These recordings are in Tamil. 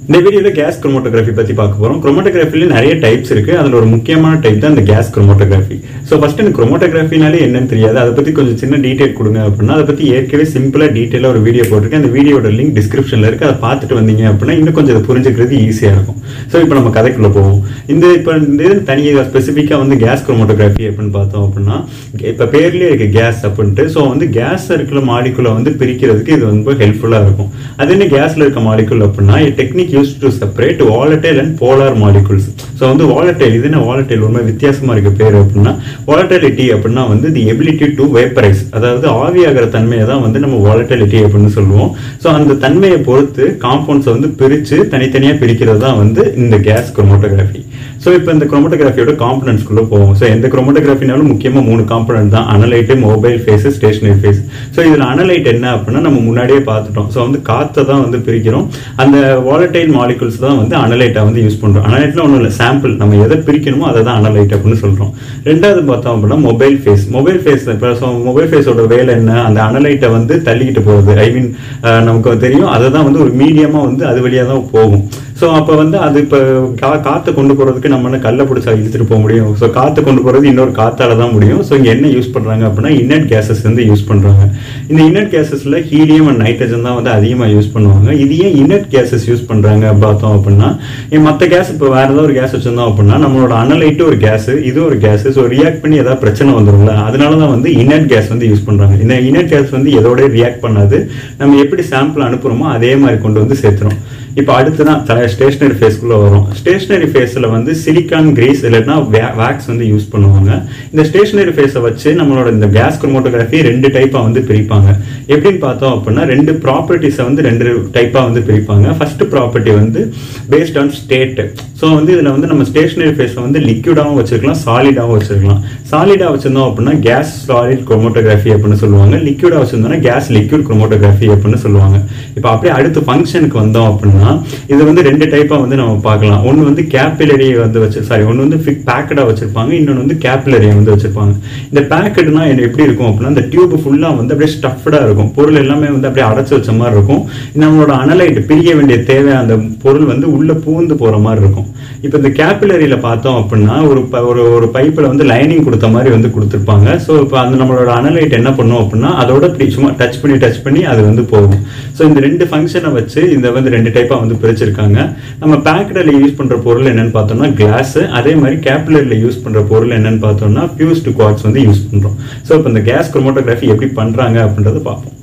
இந்த வீடியோல கேஸ் குரோமோட்டோகிராஃபி பத்தி பார்க்க போறோம் குரோமோட்டோகிராஃபில நிறைய டைப்ஸ் இருக்கு அதுல ஒரு முக்கியமான டைப் தான் இந்த கேஸ் குரோமோட்டோகிராஃபி சோ ஃபர்ஸ்ட் எனக்கு குரோமோட்டோகிராஃபினாலே என்னன்னு தெரியாது அதை பத்தி கொஞ்சம் சின்ன டீடைல் கொடுங்க அப்படின்னா அதை பத்தி ஏற்கனவே சிம்பிளா டீடைலா ஒரு வீடியோ போட்டிருக்கேன் அந்த வீடியோட லிங்க் டிஸ்கிரிப்ஷன்ல இருக்கு அதை பார்த்துட்டு வந்தீங்க அப்படின்னா இன்னும் கொஞ்சம் அதை புரிஞ்சுக்கிறது ஈஸியா இருக்கும் சோ இப்போ நம்ம கதைக்குள்ள போவோம் இந்த இப்போ இந்த இது தனியாக ஸ்பெசிஃபிக்கா வந்து கேஸ் குரோமோட்டோகிராஃபி அப்படின்னு பார்த்தோம் அப்படின்னா இப்ப பேர்லயே இருக்கு கேஸ் அப்படின்ட்டு சோ வந்து கேஸ் இருக்கிற மாலிகுலை வந்து பிரிக்கிறதுக்கு இது ரொம்ப ஹெல்ப்ஃபுல்லா இருக்கும் அது என்ன கேஸ்ல இருக்க மாலிகுல் அப்படின்னா technique use to separate volatile and polar molecules so வந்து வாலட்டைல் இது என்ன வாலட்டைல் ரொம்ப வித்தியாசமா இருக்க பேர் அப்படின்னா வாலட்டிலிட்டி அப்படின்னா வந்து தி எபிலிட்டி டு வேப்பரைஸ் அதாவது ஆவியாகிற தன்மையை தான் வந்து நம்ம வாலட்டிலிட்டி அப்படின்னு சொல்லுவோம் ஸோ அந்த தன்மையை பொறுத்து காம்பவுண்ட்ஸை வந்து பிரித்து தனித்தனியாக பிரிக்கிறது தான் வந்து இந்த கேஸ் குரோமோட்டோகிராஃபி ஸோ இப்போ இந்த குரோமோட்டோகிராஃபியோட காம்பனன்ட்ஸ்குள்ள போவோம் ஸோ எந்த குரோமோட்டோகிராஃபினாலும் முக்கியமாக மூணு காம்பனன்ட் தான் analyte mobile phase stationary phase so இதில் அனலைட் என்ன அப்படின்னா நம்ம முன்னாடியே பார்த்துட்டோம் ஸோ வந்து காற்றை தான் வந்து பிரிக்கிறோம் அந்த வாலட்டைல் மாலிகுல்ஸ் தான் வந்து அனலைட்டாக வந்து யூஸ் பண்ணுறோம் அனலைட்ல ஒன்றும் இல்லை சாம்பிள் நம்ம எதை பிரிக்கணுமோ அதை தான் அனலைட் அப்படின்னு சொல்கிறோம் ரெண்டாவது பார்த்தோம் அப்படின்னா மொபைல் ஃபேஸ் மொபைல் ஃபேஸ் இப்போ மொபைல் ஃபேஸோட வேலை என்ன அந்த அனலைட்டை வந்து தள்ளிக்கிட்டு போகுது ஐ மீன் நமக்கு தெரியும் அதை தான் வந்து ஒரு மீடியமாக வந்து அது வழியாக தான் போகும் ஸோ அப்போ வந்து அது இப்போ கா காற்றை கொண்டு போகிறதுக்கு நம்ம என்ன கல்லை பிடிச்சா இழுத்துட்டு போக முடியும் ஸோ காற்று கொண்டு போகிறது இன்னொரு காத்தால தான் முடியும் ஸோ இங்கே என்ன யூஸ் பண்ணுறாங்க அப்படின்னா இன்னட் கேசஸ் வந்து யூஸ் பண்ணுறாங்க இந்த இன்னட் கேசஸில் ஹீலியம் அண்ட் நைட்ரஜன் தான் வந்து அதிகமாக யூஸ் பண்ணுவாங்க இது ஏன் இன்னட் கேசஸ் யூஸ் பண்ணுறாங்க பார்த்தோம் அப்படின்னா மற்ற கேஸ் இப்போ வேற ஏதாவது ஒரு கேஸ் வச்சிருந்தோம் அப்படின்னா நம்மளோட அனலைட்டு ஒரு கேஸ் இது ஒரு கேஸ் ஸோ ரியாக்ட் பண்ணி ஏதாவது பிரச்சனை வந்துடும்ல அதனால தான் வந்து இன்னட் கேஸ் வந்து யூஸ் பண்ணுறாங்க இந்த இன்னட் கேஸ் வந்து எதோட ரியாக்ட் பண்ணாது நம்ம எப்படி சாம்பிள் அனுப்புகிறோமோ அதே மாதிரி கொண்டு வந்து சேர்த்துரும் இப்போ அடுத்து தான் ஸ்டேஷனரி ஃபேஸ்க்குள்ளே வரும் ஸ்டேஷனரி ஃபேஸில் வந்து சிலிக்கான் கிரீஸ் இல்லைன்னா வேக்ஸ் வந்து யூஸ் பண்ணுவாங்க இந்த ஸ்டேஷனரி ஃபேஸை வச்சு நம்மளோட இந்த கேஸ் குரோமோட்டோகிராஃபி ரெண்டு டைப்பாக வந்து பிரிப்பாங்க எப்படின்னு பார்த்தோம் அப்படின்னா ரெண்டு ப்ராப்பர்ட்டிஸை வந்து ரெண்டு டைப்பாக வந்து பிரிப்பாங்க ஃபர்ஸ்ட் ப்ராப்பர்ட்டி வந்து பேஸ்ட் ஆன் ஸ்டேட் ஸோ வந்து இதில் வந்து நம்ம ஸ்டேஷனரி ஃபேஸில் வந்து லிக்விடாகவும் வச்சிருக்கலாம் சாலிடாகவும் வச்சிருக்கலாம் சாலிடாக வச்சிருந்தோம் அப்படின்னா கேஸ் சாலிட் குரோமோட்டோகிராஃபி அப்படின்னு சொல்லுவாங்க லிக்விடாக வச்சிருந்தோம்னா கேஸ் லிக்விட் குரோமோட்டோகிராஃபி அப்படின்னு சொல்லுவாங்க இப்போ அப்படியே அடுத்து ஃபங்க்ஷனுக்கு வந்தோம் அப்படின்னா இது வந்து ரெண்டு டைப்பா வந்து நம்ம பார்க்கலாம் ஒன்னு வந்து கேபிலரி வந்து வச்சு சாரி ஒன்னு வந்து பேக்கடா வச்சிருப்பாங்க இன்னொன்று வந்து கேபிலரியை வந்து வச்சிருப்பாங்க இந்த பேக்கெட்னா எப்படி இருக்கும் அப்படின்னா இந்த டியூப் ஃபுல்லா வந்து அப்படியே ஸ்டஃப்டா இருக்கும் பொருள் எல்லாமே வந்து அப்படியே அடைச்சு வச்ச மாதிரி இருக்கும் நம்மளோட அனலைட் பிரிய வேண்டிய தேவை அந்த பொருள் வந்து உள்ள பூந்து போற மாதிரி இருக்கும் இப்போ இந்த கேபிலரியில பார்த்தோம் அப்படின்னா ஒரு ஒரு ஒரு பைப்பில் வந்து லைனிங் கொடுத்த மாதிரி வந்து கொடுத்துருப்பாங்க ஸோ இப்போ அந்த நம்மளோட அனலைட் என்ன பண்ணும் அப்படின்னா அதோட இப்படி சும்மா டச் பண்ணி டச் பண்ணி அது வந்து போகும் ஸோ இந்த ரெண்டு ஃபங்க்ஷனை வச்சு இந்த வந்து ரெண்டு டைப்பாக வந்து பிரிச்சிருக்காங்க நம்ம பேக்கடில் யூஸ் பண்ணுற பொருள் என்னன்னு பார்த்தோம்னா கிளாஸ் அதே மாதிரி கேபிலரியில் யூஸ் பண்ணுற பொருள் என்னன்னு பார்த்தோம்னா பியூஸ்டு குவாட்ஸ் வந்து யூஸ் பண்ணுறோம் ஸோ இப்போ இந்த கேஸ் குரோமோட்டோகிராஃபி எப்படி பண்ணுறாங்க அப்படின்றத பார்ப்போம்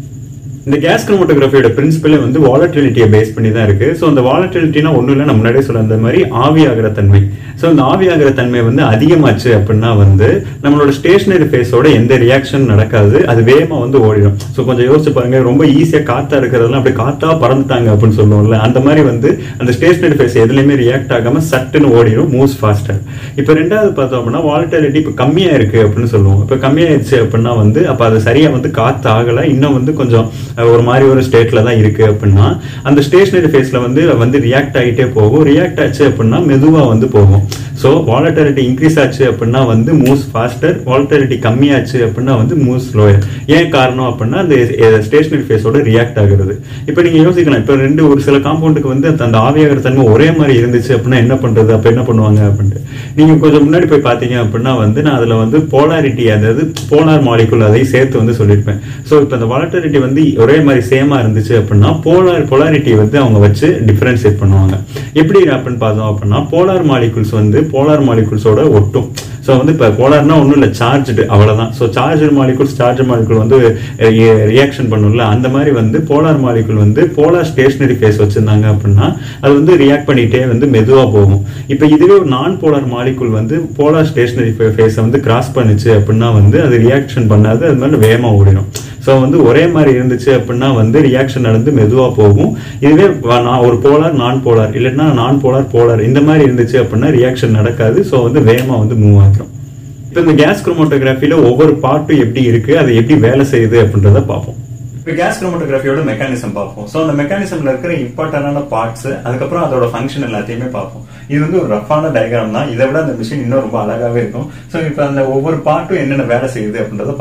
இந்த கேஸ் குரோமோட்டோகிராஃபியோட பிரின்சிபலே வந்து வாலட்டிலிட்டியை பேஸ் பண்ணி தான் இருக்கு ஸோ அந்த வாலட்டிலிட்டினா ஒன்றும் இல்லை நம்ம முன்னாடியே சொல்ல அந்த மாதிரி ஆவியாகிற தன்மை ஸோ இந்த ஆவியாகிற தன்மை வந்து அதிகமாச்சு அப்படின்னா வந்து நம்மளோட ஸ்டேஷனரி ஃபேஸோட எந்த ரியாக்ஷன் நடக்காது அது வேகமாக வந்து ஓடிடும் ஸோ கொஞ்சம் யோசிச்சு பாருங்க ரொம்ப ஈஸியாக காத்தா இருக்கிறதெல்லாம் அப்படி காத்தா பறந்துட்டாங்க அப்படின்னு சொல்லுவோம்ல அந்த மாதிரி வந்து அந்த ஸ்டேஷனரி ஃபேஸ் எதுலையுமே ரியாக்ட் ஆகாம சட்டுன்னு ஓடிடும் மூவ்ஸ் ஃபாஸ்டர் இப்போ ரெண்டாவது பார்த்தோம் அப்படின்னா வாலட்டிலிட்டி இப்போ கம்மியாக இருக்கு அப்படின்னு சொல்லுவோம் இப்போ கம்மியாயிருச்சு அப்படின்னா வந்து அப்போ அது சரியாக வந்து காத்து ஆகலை இன்னும் வந்து கொஞ்சம் ஒரு மாதிரி ஒரு ஸ்டேட்ல தான் இருக்கு அப்படின்னா அந்த ஸ்டேஷனரி ஃபேஸ்ல வந்து வந்து ரியாக்ட் ஆகிட்டே போகும் ரியாக்ட் ஆச்சு அப்படின்னா மெதுவா வந்து போகும் ஸோ வாலட்டிலிட்டி இன்க்ரீஸ் ஆச்சு அப்படின்னா வந்து மூவ்ஸ் ஃபாஸ்டர் வாலட்டிலிட்டி கம்மியாச்சு அப்படின்னா வந்து மூவ்ஸ் ஸ்லோயர் ஏன் காரணம் அப்படின்னா அந்த ஸ்டேஷனரி ஃபேஸோட ரியாக்ட் ஆகுறது இப்போ நீங்க யோசிக்கலாம் இப்போ ரெண்டு ஒரு சில காம்பவுண்டுக்கு வந்து அந்த ஆவியாகிற தன்மை ஒரே மாதிரி இருந்துச்சு அப்படின்னா என்ன பண்றது அப்போ என்ன பண்ணுவாங்க அப்படின்ட்டு நீங்க கொஞ்சம் முன்னாடி போய் பார்த்தீங்க அப்படின்னா வந்து நான் அதுல வந்து போலாரிட்டி அதாவது போலார் மாலிகுல் அதை சேர்த்து வந்து சொல்லியிருப்பேன் ஸோ இப்போ அந்த வாலட்டிலிட்டி வந்து ஒரே மாதிரி சேமா இருந்துச்சு அப்படின்னா போலார் போலாரிட்டி வந்து அவங்க வச்சு டிஃபரன்ஷியேட் பண்ணுவாங்க எப்படி அப்படின்னு பார்த்தோம் அப்படின்னா போலார் மாலிகுல்ஸ் வந்து போலார் மாலிகுல்ஸோட ஒட்டும் ஸோ வந்து இப்போ போலார்னா ஒன்றும் இல்லை சார்ஜ்டு அவ்வளோதான் so charger molecules charger molecule வந்து ரியாக்ஷன் பண்ணும்ல அந்த மாதிரி வந்து போலார் மாலிகுல் வந்து போலார் ஸ்டேஷனரி ஃபேஸ் வச்சிருந்தாங்க அப்படின்னா அது வந்து ரியாக்ட் பண்ணிட்டே வந்து மெதுவாக போகும் இப்போ இதுவே ஒரு நான் போலார் மாலிகுல் வந்து போலார் ஸ்டேஷனரி ஃபேஸை வந்து கிராஸ் பண்ணுச்சு அப்படின்னா வந்து அது ரியாக்ஷன் பண்ணாது அது மாதிரி வேகமாக ஓடிடும் ஸோ வந்து ஒரே மாதிரி இருந்துச்சு அப்படின்னா வந்து ரியாக்ஷன் நடந்து மெதுவாக போகும் இதுவே நான் ஒரு போலார் நான் போலார் இல்லைன்னா நான் போலார் போலார் இந்த மாதிரி இருந்துச்சு அப்படின்னா ரியாக்ஷன் நடக்காது ஸோ வந்து வேகமாக வந்து மூவ் ஆகிரும் இப்போ இந்த கேஸ் குரோமோட்டோகிராஃபியில் ஒவ்வொரு பார்ட்டும் எப்படி இருக்கு அது எப்படி வேலை செய்யுது அப்படின்றத பார்ப்போம் இப்போ கேஸ் குரோமோட்டோகிராஃபியோட மெக்கானிசம் பார்ப்போம் ஸோ அந்த மெக்கானிசம்ல இருக்கிற இம்பார்ட்டன்டான பார்ட்ஸ் அதுக்கப்புறம் அதோட ஃபங்க்ஷன் எல்லாத்தையுமே பார்ப்போம் இது வந்து ஒரு ரஃபான டயக்ராம் தான் இதை விட அந்த மிஷின் இன்னும் ரொம்ப அழகாவே இருக்கும் ஸோ இப்போ அந்த ஒவ்வொரு பார்ட்டும் என்னென்ன வேலை செய்யுது அப்படின்றத பார்ப்போம்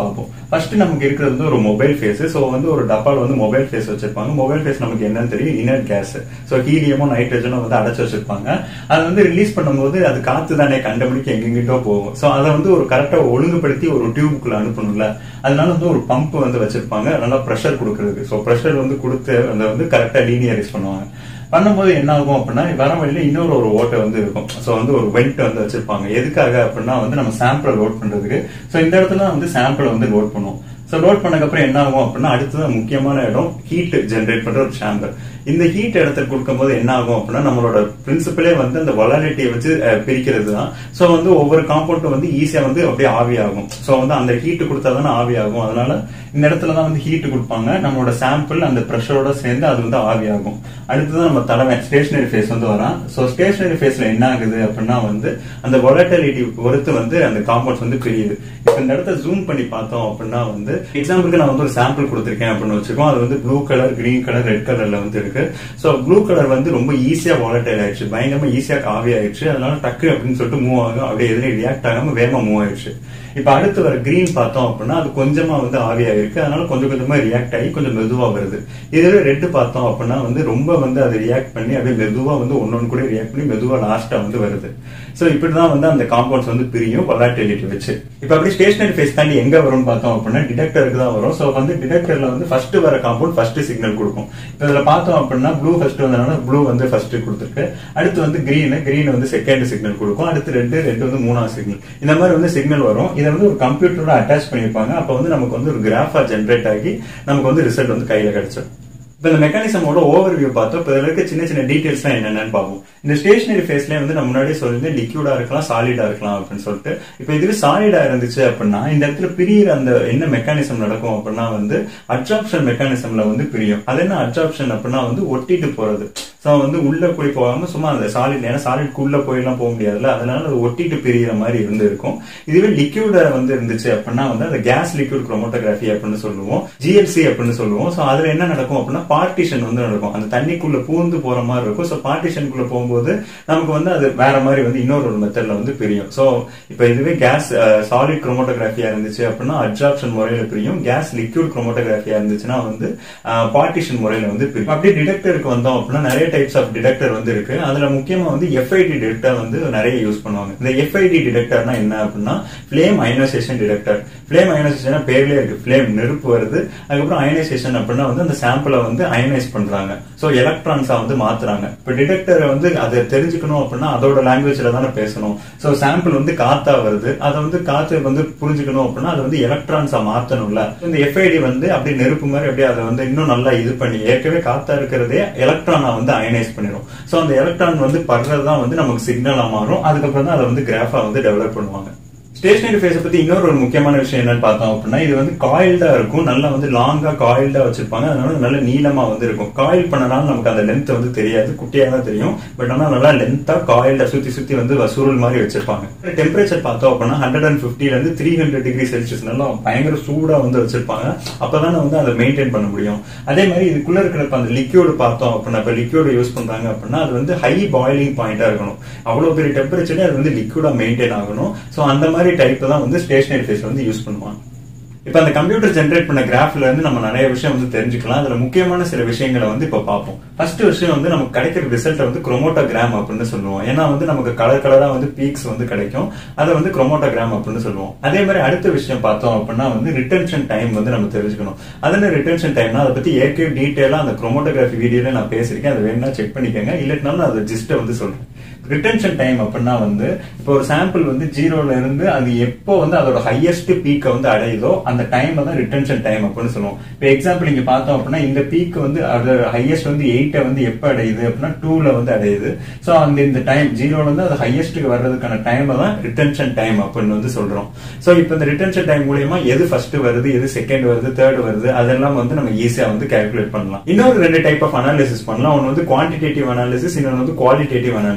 ஃபர்ஸ்ட் நமக்கு இருக்கிறது வந்து ஒரு மொபைல் ஃபேஸ் ஸோ வந்து ஒரு டப்பால வந்து மொபைல் ஃபேஸ் வச்சிருப்பாங்க மொபைல் ஃபேஸ் நமக்கு என்னன்னு தெரியும் இனர்ட் கேஸ் ஸோ ஹீலியமும் நைட்ரஜனும் வந்து அடைச்சு வச்சிருப்பாங்க அதை வந்து ரிலீஸ் பண்ணும்போது அது காத்து தானே கண்டபடிக்கு எங்கெங்கிட்டோ போகும் ஸோ அதை வந்து ஒரு கரெக்டா ஒழுங்குபடுத்தி ஒரு டியூபுக்குள்ள அனுப்பணும்ல அதனால வந்து ஒரு பம்ப் வந்து வச்சிருப்பாங்க நல்லா ப்ரெஷர் கொடுக்கறதுக்கு ஸோ ப்ரெஷர் வந்து கொடுத்து அதை வந்து கரெக்டா லீனியரைஸ் பண்ணுவாங்க பண்ணும்போது என்ன ஆகும் அப்படின்னா வர வழியில இன்னொரு ஒரு ஓட்டை வந்து இருக்கும் ஸோ வந்து ஒரு வெல்ட் வந்து வச்சிருப்பாங்க எதுக்காக அப்படின்னா வந்து நம்ம சாம்பிளை லோட் பண்றதுக்கு ஸோ இந்த இடத்துல தான் வந்து சாம்பிளை வந்து லோட் பண்ணுவோம் ஸோ லோட் பண்ணக்கப்புறம் என்ன ஆகும் அப்படின்னா அடுத்தது முக்கியமான இடம் ஹீட் ஜென்ரேட் பண்ற ஒரு சாம்பர் இந்த ஹீட் இடத்துல கொடுக்கும்போது என்ன ஆகும் அப்படின்னா நம்மளோட பிரின்சிபலே வந்து அந்த வொலாலிட்டியை வச்சு அஹ், பிரிக்கிறது தான் ஸோ வந்து ஒவ்வொரு காம்பவுண்டும் வந்து ஈஸியா வந்து அப்படியே ஆவி ஆகும் ஸோ வந்து அந்த ஹீட் கொடுத்தா தானே ஆவி ஆகும் அதனால இந்த இடத்துல தான் வந்து ஹீட் கொடுப்பாங்க நம்மளோட சாம்பிள் அந்த ப்ரெஷரோட சேர்ந்து அது வந்து ஆவி ஆகும் அடுத்தது நம்ம தலைமை ஸ்டேஷனரி ஃபேஸ் வந்து வரான் ஸோ ஸ்டேஷனரி ஃபேஸ்ல என்ன ஆகுது அப்படின்னா வந்து அந்த வொலட்டிலிட்டி பொறுத்து வந்து அந்த காம்பவுண்ட்ஸ் வந்து பிரியுது இப்போ இந்த இடத்த ஜூம் பண்ணி பார்த்தோம் அப்படின்னா வந்து எக்ஸாம்பிளுக்கு நான் வந்து ஒரு சாம்பிள் கொடுத்துருக்கேன் அப்படின்னு வச்சுக்கோம் அது வந்து blue colour green colour red கலர்ல வந்து இருக்கு ஸோ ப்ளூ கலர் வந்து ரொம்ப ஈஸியா வாலட்டைல் ஆயிடுச்சு பயங்கரமா ஈஸியா ஆவி ஆயிடுச்சு அதனால டக்கு அப்படின்னு சொல்லிட்டு மூவ் ஆகும் அப்படியே எதுலையும் ரியாக்ட் ஆகாம வேகமா மூவ் ஆயிடுச்சு இப்ப அடுத்து வர கிரீன் பார்த்தோம் அப்படின்னா அது கொஞ்சமா வந்து ஆவியா இருக்கு அதனால கொஞ்சம் கொஞ்சமா ரியாக்ட் ஆகி கொஞ்சம் மெதுவா வருது இதுவே ரெட் பார்த்தோம் அப்படின்னா வந்து ரொம்ப வந்து அது ரியாக்ட் பண்ணி அப்படியே மெதுவா வந்து ஒன்னொன்னு கூட ரியாக்ட் பண்ணி மெதுவா லாஸ்டா வந்து வருது சோ இப்படிதான் வந்து அந்த காம்பவுண்ட்ஸ் வந்து பிரியும் வொலாட்டிலிட்டி வச்சு இப்ப அப்படி ஸ்டேஷனரி ஃபேஸ் தாண்டி எங்க வரும்னு பார்த்தோம் அப்படின்னா டிடெக்டருக்கு தான் வரும் சோ வந்து டிடெக்டர்ல வந்து ஃபர்ஸ்ட் வர காம்பவுண்ட் ஃபர்ஸ்ட் சிக்னல் கொடுக்கும் இப்ப இதுல பார்த்தோம் அப்படின்னா ப்ளூ ஃபர்ஸ்ட் வந்தனால ப்ளூ வந்து ஃபர்ஸ்ட் கொடுத்துருக்கு அடுத்து வந்து கிரீன் கிரீன் வந்து செகண்ட் சிக்னல் கொடுக்கும் அடுத்து ரெட் ரெட் வந்து மூணாவது சிக்னல் இந்த மாதிரி வந்து சிக்னல் வரும் இதை வந்து ஒரு கம்ப்யூட்டரோட அட்டாச் பண்ணிருப்பாங்க அப்ப வந்து நமக்கு வந்து ஒரு கிராஃபா ஜென்ரேட் ஆகி நமக்கு வந்து ரிசல்ட் வந்து கையில கிடைச்சிடும் இப்ப இந்த மெக்கானிசமோட ஓவர் வியூ பார்த்தோம் இப்ப இதுல இருக்க சின்ன சின்ன டீடைல்ஸ் தான் என்னென்னு பார்ப்போம் இந்த ஸ்டேஷனரி ஃபேஸ்ல வந்து நம்ம முன்னாடியே சொல்லியிருந்தேன் லிக்யூடா இருக்கலாம் சாலிடா இருக்கலாம் அப்படின்னு சொல்லிட்டு இப்ப இதுவே சாலிடா இருந்துச்சு அப்படின்னா இந்த இடத்துல பிரியிற அந்த என்ன மெக்கானிசம் நடக்கும் அப்படின்னா வந்து அட்ராப்ஷன் மெக்கானிசம்ல வந்து பிரியும் அது என்ன அட்ராப்ஷன் அப்படின்னா வந்து ஒட்டிட்டு போறது ஸோ வந்து உள்ள போய் போகாம சும்மா அந்த சாலிட் ஏன்னா சாலிட்குள்ள போயெல்லாம் போக முடியாதுல்ல அதனால அது ஒட்டிட்டு பிரியிற மாதிரி இருந்து இருக்கும் இதுவே லிக்யூட வந்து இருந்துச்சு அப்படின்னா வந்து அந்த கேஸ் லிக்யூட் குரோமோட்டோகிராஃபி அப்படின்னு சொல்லுவோம் ஜிஎல்சி அப்படின்னு சொல்லுவோம் ஸோ அதுல என்ன நடக்கும் அப்படின்னா பார்ட்டிஷன் வந்து நடக்கும் அந்த தண்ணிக்குள்ள பூந்து போற மாதிரி இருக்கும் ஸோ பார்ட்டிஷனுக்குள்ள போகும்போது நமக்கு வந்து அது வேற மாதிரி வந்து இன்னொரு ஒரு மெத்தட்ல வந்து பிரியும் ஸோ இப்போ இதுவே கேஸ் சாலிட் குரோமோட்டோகிராஃபியா இருந்துச்சு அப்படின்னா அட்ராப்ஷன் முறையில பிரியும் கேஸ் லிக்யூட் குரோமோட்டோகிராஃபியா இருந்துச்சுன்னா வந்து பார்ட்டிஷன் முறையில வந்து பிரியும் அப்படியே டிடெக்டருக்கு வந்தோம் அப்படின்னா நிறைய டைப்ஸ் ஆஃப் டிடெக்டர் வந்து இருக்கு அதுல முக்கியமா வந்து எஃப்ஐடி டிடெக்டர் வந்து நிறைய யூஸ் பண்ணுவாங்க இந்த எஃப்ஐடி டிடெக்டர்னா என்ன அப்படின்னா flame ionization detector flame ionization பேர்லயே இருக்கு ஃபிளேம் நெருப்பு வருது அதுக்கப்புறம் அயனைசேஷன் அப்படின்னா வந்து அந்த சாம்பிளை வந்து அயனைஸ் பண்றாங்க ஸோ எலக்ட்ரான்ஸா வந்து மாத்துறாங்க இப்போ டிடெக்டர் வந்து அதை தெரிஞ்சுக்கணும் அப்படின்னா அதோட லாங்குவேஜ்ல தானே பேசணும் ஸோ சாம்பிள் வந்து காத்தா வருது அதை வந்து காத்து வந்து புரிஞ்சுக்கணும் அப்படின்னா அதை வந்து எலக்ட்ரான்ஸா மாத்தணும்ல இந்த எஃப்ஐடி வந்து அப்படியே நெருப்பு மாதிரி அப்படியே அதை வந்து இன்னும் நல்லா இது பண்ணி ஏற்கனவே காத்தா இருக்கிறதே எலக்ட்ரானா வந்து அயனைஸ் பண்ணிடும் ஸோ அந்த எலக்ட்ரான் வந்து படுறது தான் வந்து நமக்கு சிக்னலா மாறும் அதுக்கப்புறம் தான் அதை வந்து கிராஃபா வந்து டெவலப் பண்ணுவாங்க ஸ்டேஷனரி ஃபேஸை பத்தி இன்னொரு ஒரு முக்கியமான விஷயம் என்னன்னு பார்த்தோம் அப்படின்னா இது வந்து காயில்டா இருக்கும் நல்லா வந்து லாங்கா காயில்டா வச்சிருப்பாங்க அதனால நல்ல நீளமா வந்து இருக்கும் காயில் பண்ணனால நமக்கு அந்த லென்த் வந்து தெரியாது குட்டியா தான் தெரியும் பட் ஆனா நல்லா லென்த்தா காயில்டா சுத்தி சுத்தி வந்து சுருள் மாதிரி வச்சிருப்பாங்க டெம்பரேச்சர் பார்த்தோம் அப்படின்னா ஹண்ட்ரட் அண்ட் பிப்டில இருந்து த்ரீ ஹண்ட்ரட் டிகிரி செல்சியஸ் நல்லா பயங்கர சூடா வந்து வச்சிருப்பாங்க அப்பதானே வந்து அதை மெயின்டைன் பண்ண முடியும் அதே மாதிரி இதுக்குள்ள இருக்கிற இப்ப அந்த லிக்யூடு பார்த்தோம் அப்படின்னா இப்ப லிக்யூடு யூஸ் பண்றாங்க அப்படின்னா அது வந்து ஹை பாயிலிங் பாயிண்டா இருக்கணும் அவ்வளவு பெரிய டெம்பரேச்சர்ல அது வந்து லிக்யூடா மெயின்டைன் ஆகணும் சோ அந்த மாதிரி டைப் தான் வந்து ஸ்டேஷனரி ஃபேஸ் வந்து யூஸ் பண்ணுவாங்க இப்ப அந்த கம்ப்யூட்டர் ஜென்ரேட் பண்ண கிராஃப்ல இருந்து நம்ம நிறைய விஷயம் வந்து தெரிஞ்சுக்கலாம் அதுல முக்கியமான சில விஷயங்களை வந்து இப்ப பார்ப்போம் ஃபர்ஸ்ட் விஷயம் வந்து நமக்கு கிடைக்கிற ரிசல்ட் வந்து குரோமோட்டோகிராம் அப்படின்னு சொல்லுவோம் ஏன்னா வந்து நமக்கு கலர் கலரா வந்து பீக்ஸ் வந்து கிடைக்கும் அதை வந்து குரோமோட்டோகிராம் அப்படின்னு சொல்லுவோம் அதே மாதிரி அடுத்த விஷயம் பார்த்தோம் அப்படின்னா வந்து ரிட்டன்ஷன் டைம் வந்து நம்ம தெரிஞ்சுக்கணும் அது ரிட்டன்ஷன் டைம்னா அதை பத்தி ஏற்கனவே டீட்டெயிலா அந்த குரோமோட்டோகிராஃபி வீடியோல நான் பேசியிருக்கேன் அதை வேணும்னா செக் பண்ணிக்கோங்க இல்லட்டினாலும் அதை ஜிஸ்ட வந்து சொல்றேன் ரிட்டன்ஷன் டைம் அப்படின்னா வந்து இப்போ ஒரு சாம்பிள் வந்து ஜீரோல இருந்து அது எப்போ வந்து அதோட ஹையஸ்ட் பீக்கை வந்து அடையுதோ அந்த டைம் தான் ரிட்டன்ஷன் டைம் அப்படின்னு சொல்லுவோம் இப்போ எக்ஸாம்பிள் இங்க பார்த்தோம் அப்படின்னா இந்த பீக் வந்து அது ஹையஸ்ட் வந்து எயிட்டை வந்து எப்போ அடையுது அப்படின்னா டூல வந்து அடையுது ஸோ அந்த இந்த டைம் ஜீரோல இருந்து அது ஹையஸ்ட்டுக்கு வர்றதுக்கான டைம் தான் ரிட்டன்ஷன் டைம் அப்படின்னு வந்து சொல்றோம் ஸோ இப்போ இந்த ரிட்டன்ஷன் டைம் மூலியமா எது ஃபர்ஸ்ட் வருது எது செகண்ட் வருது தேர்ட் வருது அதெல்லாம் வந்து நம்ம ஈஸியா வந்து கால்குலேட் பண்ணலாம் இன்னொரு ரெண்டு டைப் ஆஃப் அனாலிசிஸ் பண்ணலாம் ஒன்று வந்து குவான்டிடேட்டிவ் அனாலிசிஸ் இன்னொன்று வந்து குவாலிட்டேட்டிவ் அனாலிசிஸ்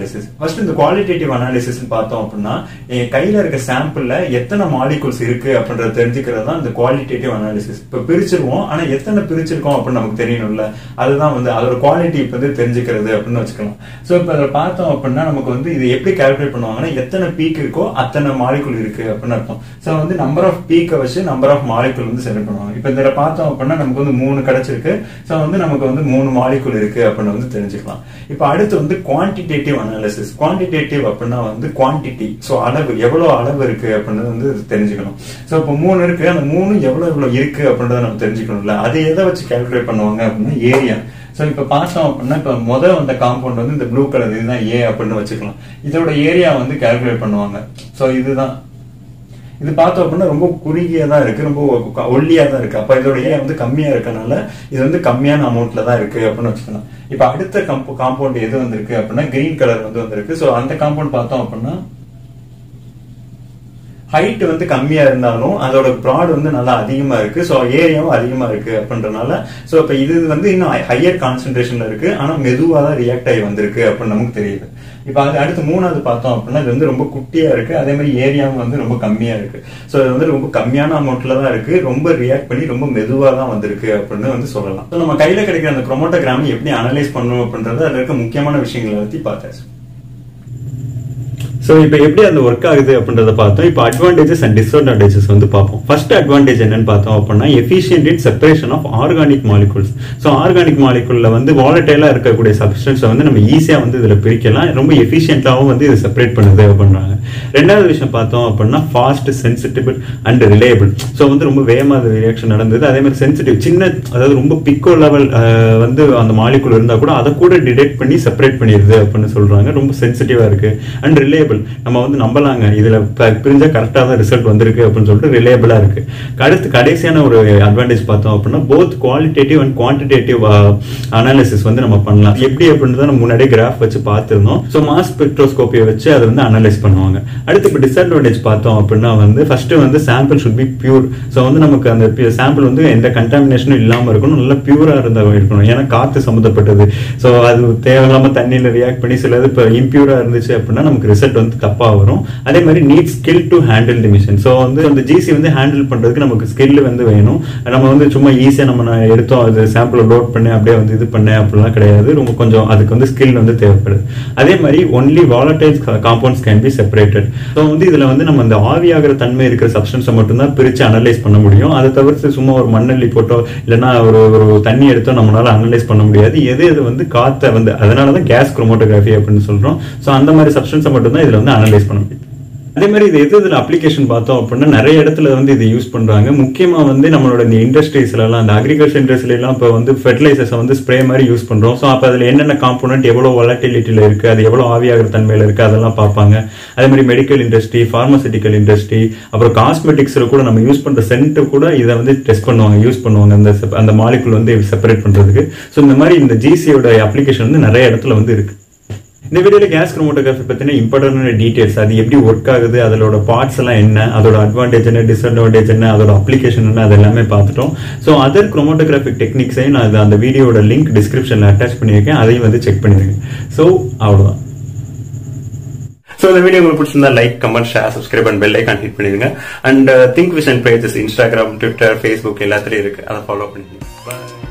ஃபர்ஸ்ட் இந்த குவாலிட்டேட்டிவ் அனாலிசிஸ் பார்த்தோம் அப்படின்னா என் கையில இருக்க சாம்பிள்ல எத்தனை மாலிகுல்ஸ் இருக்கு அப்படின்றத தெரிஞ்சுக்கிறது தான் இந்த குவாலிட்டேட்டிவ் அனாலிசிஸ் இப்ப பிரிச்சிருவோம் ஆனா எத்தனை பிரிச்சிருக்கோம் அப்படின்னு நமக்கு தெரியணும்ல அதுதான் வந்து அதோட குவாலிட்டி இப்ப வந்து தெரிஞ்சுக்கிறது அப்படின்னு வச்சுக்கலாம் சோ இப்ப அதில் பார்த்தோம் அப்படின்னா நமக்கு வந்து இது எப்படி கால்குலேட் பண்ணுவாங்கன்னா எத்தனை பீக் இருக்கோ அத்தனை மாலிகுல் இருக்கு அப்படின்னு அர்த்தம் சோ வந்து நம்பர் ஆஃப் பீக்கை வச்சு நம்பர் ஆஃப் மாலிகுல் வந்து செலக்ட் பண்ணுவாங்க இப்ப இதில் பார்த்தோம் அப்படின்னா நமக்கு வந்து மூணு கிடைச்சிருக்கு சோ வந்து நமக்கு வந்து மூணு மாலிகுல் இருக்கு அப்படின்னு வந்து தெரிஞ்சுக்கலாம் இப்ப அடுத்து வந்து குவான்டிடேட்டிவ் அனாலிசிஸ் குவான்டிடேட்டிவ் அப்படின்னா வந்து குவான்டிட்டி ஸோ அளவு எவ்வளவு அளவு இருக்கு அப்படின்றது வந்து தெரிஞ்சுக்கணும் ஸோ இப்போ மூணு இருக்கு அந்த மூணு எவ்வளவு எவ்வளவு இருக்கு அப்படின்றத நம்ம தெரிஞ்சுக்கணும்ல அது எதை வச்சு கால்குலேட் பண்ணுவாங்க அப்படின்னா ஏரியா ஸோ இப்போ பார்த்தோம் அப்படின்னா இப்போ முதல் வந்த காம்பவுண்ட் வந்து இந்த ப்ளூ கலர் இதுதான் ஏ அப்படின்னு வச்சுக்கலாம் இதோட ஏரியா வந்து கால்குலேட் பண்ணுவாங்க ஸோ இதுதான் இது பார்த்தோம் அப்படின்னா ரொம்ப குறுகியா தான் இருக்கு ரொம்ப ஒல்லியா தான் இருக்கு அப்ப இதோட ஏன் வந்து கம்மியா இருக்கனால இது வந்து கம்மியான அமௌண்ட்ல தான் இருக்கு அப்படின்னு வச்சுக்கலாம் இப்ப அடுத்த காம்பவுண்ட் எது வந்திருக்கு அப்படின்னா கிரீன் கலர் வந்து வந்திருக்கு ஸோ அந்த காம்பவுண்ட் பார்த்தோம் அப்படின்னா ஹைட் வந்து கம்மியா இருந்தாலும் அதோட ப்ராட் வந்து நல்லா அதிகமா இருக்கு ஸோ ஏரியாவும் அதிகமா இருக்கு அப்படின்றனால ஸோ இப்போ இது வந்து இன்னும் ஹையர் கான்சென்ட்ரேஷன்ல இருக்கு ஆனா மெதுவா தான் ரியாக்ட் ஆகி வந்திருக்கு அப்படின்னு நமக்கு தெரியுது இப்போ அது அடுத்து மூணாவது பார்த்தோம் அப்படின்னா இது வந்து ரொம்ப குட்டியா இருக்கு அதே மாதிரி ஏரியாவும் வந்து ரொம்ப கம்மியா இருக்கு ஸோ இது வந்து ரொம்ப கம்மியான அமௌண்ட்ல தான் இருக்கு ரொம்ப ரியாக்ட் பண்ணி ரொம்ப மெதுவா தான் வந்திருக்கு அப்படின்னு வந்து சொல்லலாம் ஸோ நம்ம கையில கிடைக்கிற அந்த குரோமோட்டோகிராம் எப்படி அனலைஸ் பண்ணணும் அப்படின்றது அதுல இருக்க முக்கியமான விஷயங்களை பத்தி பார்த்தாச்சு ஸோ இப்போ எப்படி அந்த ஒர்க் ஆகுது அப்படின்றத பார்த்தோம் இப்போ அட்வான்டேஜஸ் அண்ட் டிஸ்அட்வான்டேஜஸ் வந்து பார்ப்போம் ஃபர்ஸ்ட் அட்வான்டேஜ் என்னன்னு பார்த்தோம் அப்படின்னா efficient in separation of organic molecules so organic மாலிகுல்ல வந்து வாலட்டைலா இருக்கக்கூடிய சப்ஸ்டன்ஸை வந்து நம்ம ஈஸியாக வந்து இதில் பிரிக்கலாம் ரொம்ப எஃபிஷியன்ட்டாகவும் வந்து இது செப்பரேட் பண்ணுது அப்படின்றாங்க ரெண்டாவது விஷயம் பார்த்தோம் அப்படின்னா fast sensitive and reliable so வந்து ரொம்ப வேகமாக அது ரியாக்ஷன் நடந்தது அதே மாதிரி சென்சிட்டிவ் சின்ன அதாவது ரொம்ப பிக்கோ லெவல் வந்து அந்த மாலிகுல் இருந்தால் கூட அதை கூட டிடெக்ட் பண்ணி செப்பரேட் பண்ணிடுது அப்படின்னு சொல்றாங்க ரொம்ப சென்சிட்டிவா இருக்கு அண்ட் ரிலேபிள் நம்ம வந்து நம்பலாங்க இதுல பிரிஞ்சா கரெக்டாக தான் ரிசல்ட் வந்திருக்கு அப்படின்னு சொல்லிட்டு ரிலேபிளா இருக்கு அடுத்து கடைசியான ஒரு அட்வான்டேஜ் பார்த்தோம் அப்படின்னா both qualitative and quantitative analysis வந்து நம்ம பண்ணலாம் எப்படி அப்படின்றத நம்ம முன்னாடியே கிராஃப் வச்சு பார்த்துருந்தோம் ஸோ மாஸ் ஸ்பெக்ட்ரோஸ்கோப்பியை வச்சு அதை வந்து அனலைஸ் பண்ணுவாங்க அடுத்து இப்போ டிஸ்அட்வான்டேஜ் பார்த்தோம் அப்படின்னா வந்து ஃபர்ஸ்ட் வந்து sample should be pure so வந்து நமக்கு அந்த சாம்பிள் வந்து எந்த கண்டாமினேஷனும் இல்லாமல் இருக்கணும் நல்லா பியூரா இருந்தா இருக்கணும் ஏன்னா காத்து சம்மந்தப்பட்டது ஸோ அது தேவையில்லாம தண்ணியில ரியாக்ட் பண்ணி சிலது இப்போ இம்பியூரா இருந்துச்சு அப்படின்னா நமக்கு ரிசல்ட் வந்து தப்பா வரும் அதே மாதிரி need skill to handle the machine so வந்து அந்த ஜிசி வந்து ஹேண்டில் பண்றதுக்கு நமக்கு ஸ்கில் வந்து வேணும் நம்ம வந்து சும்மா ஈஸியா நம்ம நான் எடுத்தோம் அது சாம்பிளை லோட் பண்ணி அப்படியே வந்து இது பண்ணேன் அப்படிலாம் கிடையாது ரொம்ப கொஞ்சம் அதுக்கு வந்து ஸ்கில் வந்து தேவைப்படுது அதே மாதிரி only volatile compounds can be separated so வந்து இதுல வந்து நம்ம அந்த ஆவியாகிற தன்மை இருக்கிற சப்ஸ்டன்ஸை மட்டும்தான் பிரிச்சு அனலைஸ் பண்ண முடியும் அதை தவிர்த்து சும்மா ஒரு மண்ணள்ளி போட்டோ இல்லைன்னா ஒரு ஒரு தண்ணி எடுத்தோ நம்மளால அனலைஸ் பண்ண முடியாது எது எது வந்து காத்த வந்து அதனாலதான் கேஸ் குரோமோட்டோகிராஃபி அப்படின்னு சொல்றோம் ஸோ அந்த மாதிரி சப்ஸ்டன்ஸை மட்டும்தான் இதுல வந்து அனலைஸ் பண்ண முடியும் அதே மாதிரி இது எது இதில் அப்ளிகேஷன் பார்த்தோம் அப்படின்னா நிறைய இடத்துல வந்து இது யூஸ் பண்றாங்க முக்கியமா வந்து நம்மளோட இந்த இண்டஸ்ட்ரீஸ்லாம் அந்த அக்ரிகல்ச்சர் இண்டஸ்ட்ரியில எல்லாம் இப்போ வந்து ஃபெர்டிலைசர்ஸ் வந்து ஸ்ப்ரே மாதிரி யூஸ் பண்றோம் ஸோ அப்போ அதில் என்னென்ன காம்போனன்ட் எவ்வளோ வொலட்டிலிட்டியில் இருக்கு அது எவ்வளோ ஆவியாகிற தன்மையில் இருக்கு அதெல்லாம் பார்ப்பாங்க அதே மாதிரி மெடிக்கல் இண்டஸ்ட்ரி ஃபார்மசிட்டிக்கல் இண்டஸ்ட்ரி அப்புறம் காஸ்மெட்டிக்ஸில் கூட நம்ம யூஸ் பண்ற சென்ட் கூட இதை வந்து டெஸ்ட் பண்ணுவாங்க யூஸ் பண்ணுவாங்க அந்த sep- அந்த மாலிகுல் வந்து செப்பரேட் பண்றதுக்கு ஸோ இந்த மாதிரி இந்த ஜிசியோட அப்ளிகேஷன் வந்து நிறைய இடத்துல வந்து இருக்கு இந்த வீடியோல கேஸ் குரோமோட்டோகிராஃபி பத்தின இம்பார்ட்டன்டான டீடைல்ஸ் அது எப்படி ஒர்க் ஆகுது அதோட பார்ட்ஸ் எல்லாம் என்ன அதோட அட்வான்டேஜ் என்ன டிஸ்அட்வான்டேஜ் என்ன அதோட அப்ளிகேஷன் என்ன அது எல்லாமே பார்த்துட்டோம் ஸோ அதர் குரோமோட்டோகிராஃபிக் டெக்னிக்ஸையும் நான் அது- அந்த வீடியோட லிங்க் டிஸ்கிரிப்ஷன்ல அட்டாச் பண்ணியிருக்கேன் அதையும் வந்து செக் பண்ணிருங்க ஸோ அவ்வளோதான் ஸோ இந்த வீடியோ உங்களுக்கு பிடிச்சிருந்தா like comment share subscribe and bell icon hit பண்ணிருங்க and think vision pages Instagram Twitter Facebook எல்லாத்துலயும் இருக்கு அதை ஃபாலோ பண்ணிக்கோங்க பாய்